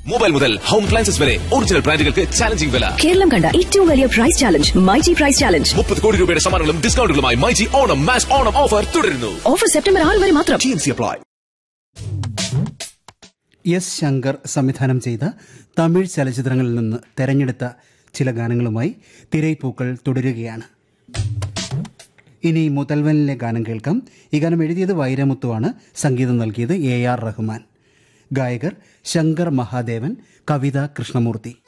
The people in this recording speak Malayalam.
മൊബൈൽ മുതൽ ഹോം അപ്ലയൻസസ് വരെ ഒറിജിനൽ ബ്രാൻഡുകൾക്ക് ചാലഞ്ചിങ് വില കേരളം കണ്ട ഏറ്റവും വലിയ price challenge myG price challenge മുപ്പത് കോടി രൂപയുടെ സമ്മാനങ്ങളും ഡിസ്കൗണ്ടുകളുമായി മൈജി ഓണം മാച്ച് ഓണം ഓഫർ തുടരുന്നു ഓഫർ സെപ്റ്റംബർ ആറ് വരെ മാത്രം T N C apply S Shankar സംവിധാനം ചെയ്ത തമിഴ് ചലച്ചിത്രങ്ങളിൽ നിന്ന് തെരഞ്ഞെടുത്ത ചില ഗാനങ്ങളുമായി തിരൈപ്പൂക്കൾ തുടരുകയാണ് ഇനി മുതൽവനിലെ ഗാനം കേൾക്കാം ഈ ഗാനം എഴുതിയത് വൈരമുത്തുവാണ് സംഗീതം നൽകിയത് എ ആർ റഹ്മാൻ ഗായകർ ശങ്കർ മഹാദേവൻ കവിത കൃഷ്ണമൂർത്തി